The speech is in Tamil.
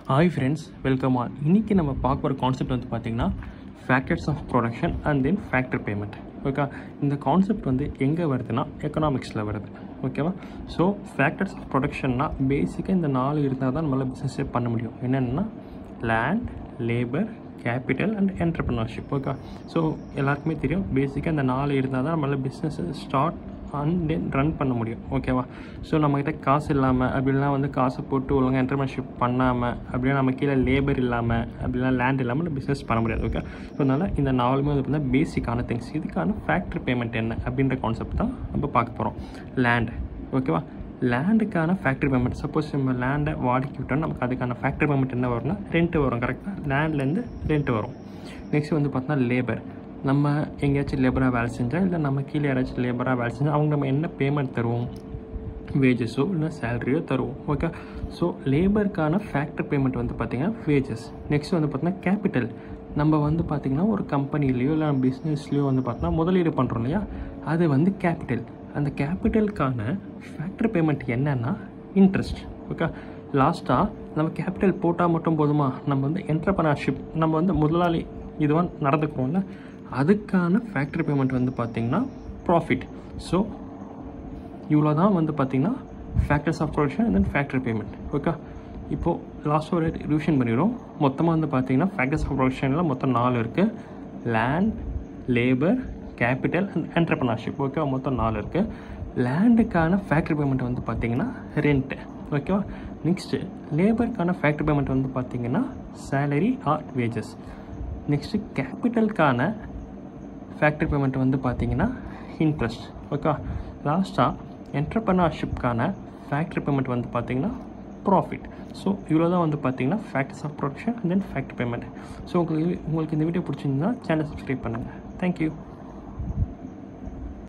ஹாய் ஃப்ரெண்ட்ஸ் வெல்கம் ஆல் இன்றைக்கி நம்ம பார்க்க போகிற கான்செப்ட் வந்து பார்த்திங்கன்னா factors of production and then factor payment okay இந்த கான்செப்ட் வந்து எங்கே வருதுன்னா எக்கனாமிக்ஸில் வருது ஓகேவா ஸோ ஃபேக்டர்ஸ் ஆஃப் ப்ரொடக்ஷன்னா பேசிக்காக இந்த நாலு இருந்தால் தான் நம்மளால் பிஸ்னஸே பண்ண முடியும் என்னென்னா land labour capital and entrepreneurship okay so எல்லாருக்குமே தெரியும் பேசிக்காக இந்த நாலு இருந்தால் தான் நம்மளால் business start and then run பண்ண முடியும் ஓகேவா ஸோ நம்மக்கிட்ட காசு இல்லாமல் அப்படிலாம் வந்து காசை போட்டு ஒழுங்காக என்டர்பிரினர்ஷிப் பண்ணாமல் அப்படின்னா நம்ம கீழே லேபர் இல்லாமல் அப்படிலாம் லேண்ட் இல்லாமல் நம்ம பிஸ்னஸ் பண்ண முடியாது ஓகே ஸோ அதனால் இந்த நாலுமே வந்து பார்த்தீங்கன்னா பேசிக்கான திங்ஸ் இதுக்கான ஃபேக்ட்ரி பேமெண்ட் என்ன அப்படின்ற கான்செப்ட் தான் நம்ம பார்க்க போகிறோம் லேண்ட் ஓகேவா லேண்டுக்கான ஃபேக்ட்ரி பேமெண்ட் சப்போஸ் நம்ம லேண்டை வாடகைக்கு விட்டோம்னா நமக்கு அதுக்கான ஃபேக்ட்ரி பேமெண்ட் என்ன வரும்னா ரெண்ட்டு வரும் கரெக்டாக லேண்ட்லேருந்து ரெண்ட் வரும் நெக்ஸ்ட் வந்து பார்த்தோன்னா லேபர் நம்ம எங்கேயாச்சும் லேபராக வேலை செஞ்சால் இல்லை நம்ம கீழே யாராச்சும் லேபராக வேலை செஞ்சால் அவங்க நம்ம என்ன பேமெண்ட் தருவோம் வேஜஸோ இல்லை சேலரியோ தருவோம் ஓகே ஸோ லேபருக்கான ஃபேக்டர் பேமெண்ட் வந்து பார்த்திங்கன்னா வேஜஸ் நெக்ஸ்ட் வந்து பார்த்திங்கன்னா கேபிட்டல் நம்ம வந்து பார்த்திங்கன்னா ஒரு கம்பெனிலேயோ இல்லை பிஸ்னஸ்லேயோ வந்து பார்த்தோன்னா முதலீடு பண்ணுறோம் இல்லையா அது வந்து கேபிட்டல் அந்த கேபிட்டலுக்கான ஃபேக்டர் பேமெண்ட் என்னன்னா இன்ட்ரெஸ்ட் ஓகே லாஸ்ட்டாக நம்ம கேபிட்டல் போட்டால் மட்டும் போதுமா நம்ம வந்து என்டர்பனர்ஷிப் நம்ம வந்து முதலாளி இதுவாக நடந்துக்கிறோம்ல அதுக்கான ஃபேக்ட்ரி பேமெண்ட் வந்து பார்த்திங்கன்னா ப்ராஃபிட் ஸோ இவ்வளோ தான் வந்து பார்த்திங்கன்னா factors of production and then factory payment okay இப்போது லாஸ்ட் ஒரு ரிவிஷன் பண்ணிடுறோம் மொத்தமாக வந்து பார்த்திங்கன்னா ஃபேக்டர்ஸ் ஆஃப் ப்ரொடக்ஷனில் மொத்தம் நாலு இருக்குது land labour capital and entrepreneurship ஓகேவா மொத்தம் நாலு இருக்குது லேண்டுக்கான ஃபேக்ட்ரி பேமெண்ட் வந்து பார்த்திங்கன்னா ரெண்ட்டு ஓகேவா நெக்ஸ்ட்டு லேபருக்கான ஃபேக்ட்ரி பேமெண்ட் வந்து பார்த்திங்கன்னா சேலரி ஆர் வேஜஸ் நெக்ஸ்ட்டு கேபிட்டலுக்கான ஃபேக்ட்ரி பேமெண்ட் வந்து பார்த்தீங்கன்னா இன்ட்ரெஸ்ட் ஓகே லாஸ்ட்டாக என்டர்பிரினர்ஷிப்கான ஃபேக்ட்ரி பேமெண்ட் வந்து பார்த்தீங்கன்னா ப்ராஃபிட் ஸோ இவ்வளோ தான் வந்து பார்த்தீங்கன்னா factors of production and then factory payment so உங்களுக்கு உங்களுக்கு இந்த வீடியோ பிடிச்சிருந்தா சேனல் சப்ஸ்கிரைப் பண்ணுங்கள் தேங்க்யூ